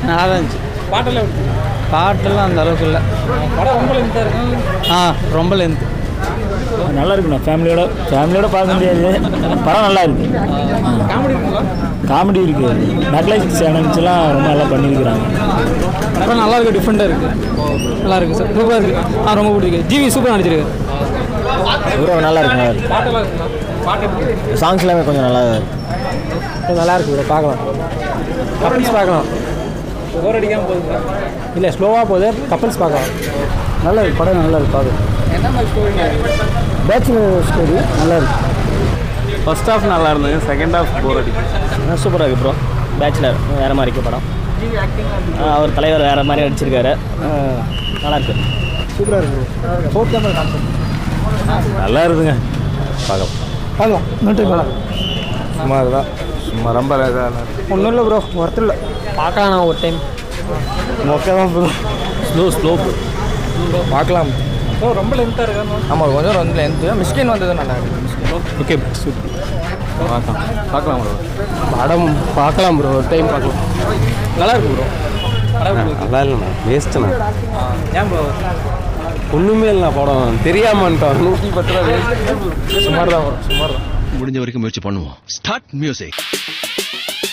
நல்லா இருந்துச்சு பாட்டெல்லாம் எப்படி பாட்டெல்லாம் அந்த அளவுக்கு இல்லை படம் ரொம்ப லென்த்தாக இருக்கும் ஆ ரொம்ப லென்த் நல்லா இருக்குண்ணா ஃபேமிலியோட ஃபேமிலியோட பார்க்க முடியாது படம் நல்லா இருக்கு காமெடி இருக்குங்களா காமெடி இருக்கு நக்லைஸ் சேனல்ஸ்லாம் ரொம்ப நல்லா பண்ணியிருக்கிறாங்க படம் நல்லா இருக்கு டிஃப்ரெண்ட்டாக இருக்கு நல்லா இருக்கு சார் சூப்பராக இருக்கு ஆ ரொம்ப பிடிக்கும் ஜிவி சூப்பராக நடிச்சிருக்கு ப்ரோ நல்லா இருக்கு நல்லா இருக்கு பாட்டெல்லாம் இருக்குங்களா பாட்டு எப்படி இருக்கு? சாங்ஸ் எல்லாமே கொஞ்சம் நல்லா இருக்கு நல்லா இருக்கு ப்ரோ பார்க்கலாம் கப்பிள்ஸ் பார்க்கலாம் போர் அடிக்காமல் போகுதுங்களா இல்லை ஸ்லோவாக போகுது கப்பிள்ஸ் பார்க்கலாம் நல்லா இருக்கு படம் நல்லா இருக்கு பார்க்க என்ன மாதிரி ஸ்டோரிங்க பேச்சுலர் ஸ்டோரி நல்லா இருக்கு ஃபர்ஸ்ட் ஹாஃப் நல்லா இருந்தது செகண்ட் ஹாஃப் போர் அடிக்கும் சூப்பராக இருக்கு ப்ரோ பேச்சுலர் வேறு மாதிரி இருக்கு படம் ஆ, அவர் தலைவர் வேறு மாதிரி அடிச்சிருக்காரு ஆ, நல்லா இருக்கு சூப்பராக இருக்கு ப்ரோ ஃபோர்த் கேமரா கான்செப்ட் நல்லா இருக்குங்க பார்க்க பார்க்கலாம் இன்னொரு டைம் பார்க்கலாம் சுமார் தான் சும்மா ரொம்ப ஒன்றும் இல்லை ப்ரோ ஒர்த் இல்லை பார்க்கலாம் நான் ஒரு டைம் மொக்க தான் ப்ரோ ஸ்லோ ஸ்லோ பார்க்கலாம் ஸோ ரொம்ப லென்த்தாக இருக்கா ஆமாம் கொஞ்சம் வந்து லென்த்து மிஸ்கின் வந்தது நல்லா இருக்கு ஓகே சூப்பர் பார்க்கலாம் பார்க்கலாம் ப்ரோ படம் பார்க்கலாம் ப்ரோ ஒரு டைம் பார்க்கலாம் நல்லா இருக்கு ப்ரோ நல்லா இல்லைண்ணா வேஸ்ட்டுண்ணா ஏன் ப்ரோ ஒன்றுமே இல்லைண்ணா படம் தெரியாமன்ட்டோம் நூற்றி பத்து ரூபா சுமார் தான் வரும் சுமார் தான் முடிஞ்ச வரைக்கும் முயற்சி பண்ணுவோம் ஸ்டார்ட் மியூசிக்